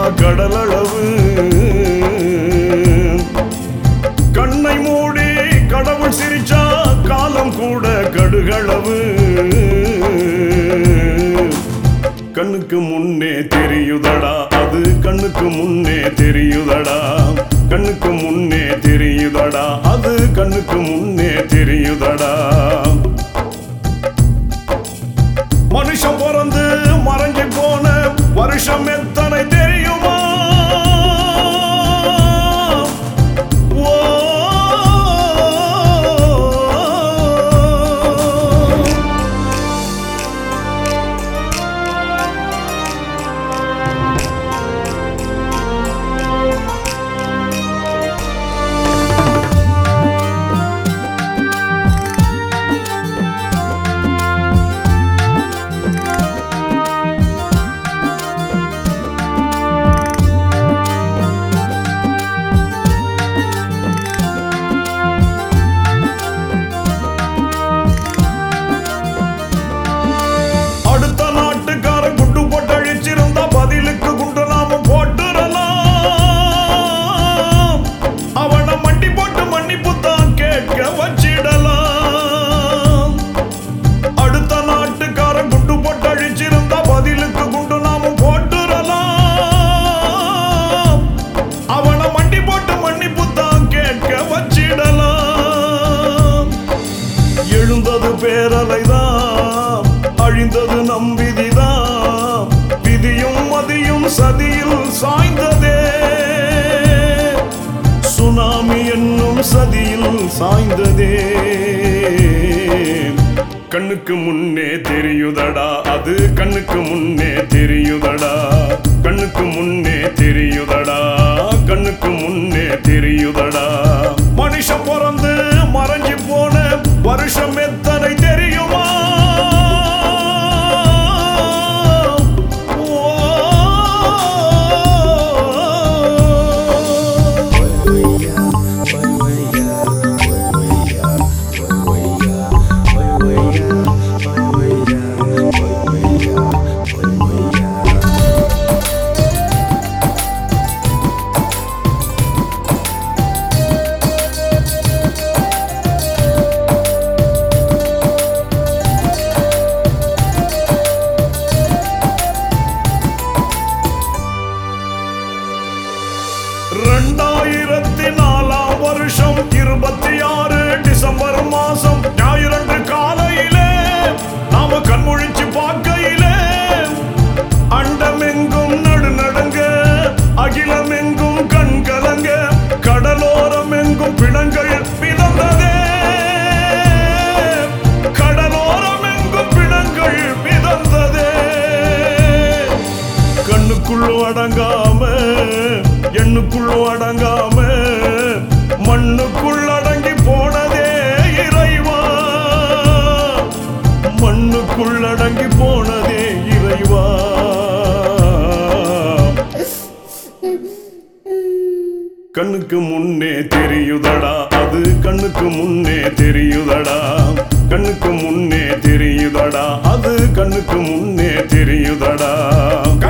கடலளவு கண்ணை மூடி கடவுள் சிரிச்சா காலம் கூட கடுகளவு கண்ணுக்கு முன்னே தெரியுதடா அது கண்ணுக்கு முன்னே தெரியுதடா கண்ணுக்கு முன்னே தெரியுதடா அது கண்ணுக்கு முன்னே தெரியுதடா மனுஷன் பிறந்து மறைஞ்சு போன வருஷம் எத்தனை தெரியுமா ஓ அடுத்த நாட்டுக்காரன் குண்டு போட்டு அழிச்சிருந்தா பதிலுக்கு குண்டு நாம போட்டுறலாம் அவனை மண்டி போட்டு மன்னிப்பு தான் கேட்க வச்சிடலாம் அடுத்த நாட்டுக்காரன் குண்டு போட்டு அழிச்சிருந்தா பதிலுக்கு குண்டு நாம போட்டுறலாம் அவனை மண்டி போட்டு மன்னிப்பு தான் கேட்க வச்சிடலாம் எழுந்தது பேரலைதான் அழிந்தது நம் விதிதான் விதியும் மதியும் சதியில் சாய்ந்ததே சுனாமி என்னும் சதியில் சாய்ந்ததே கண்ணுக்கு முன்னே தெரியுதடா அது கண்ணுக்கு முன்னே தெரியுதடா கண்ணுக்கு முன்னே தெரியுதடா கண்ணுக்கு முன்னே தெரியுதடா மனுஷன் பிறந்து மறைஞ்சு போன வருஷம் எத்தனை தெரியுமா ஓ ரெண்டாயிரத்தி நாலாம் வருஷம் இருபத்தி ஆறு டிசம்பர் மாசம் ஞாயிறன்று காலையிலே நாம கண்முழிச்சு பார்க்கையிலே அண்டமெங்கும் நடுநடுங்க அகிலமெங்கும் கண் கலங்க கடலோரம் எங்கும் பிணங்கள் மிதந்ததே கடலோரம் எங்கும் பிணங்கள் மிதந்ததே கண்ணுக்குள்ளும் அடங்காம எண்ணுக்குள்ளும் அடங்காம மண்ணுக்குள் அடங்கி போனதே இறைவா மண்ணுக்குள் அடங்கி போனதே இறைவா கண்ணுக்கு முன்னே தெரியுதடா அது கண்ணுக்கு முன்னே தெரியுதடா கண்ணுக்கு முன்னே தெரியுதடா அது கண்ணுக்கு முன்னே தெரியுதடா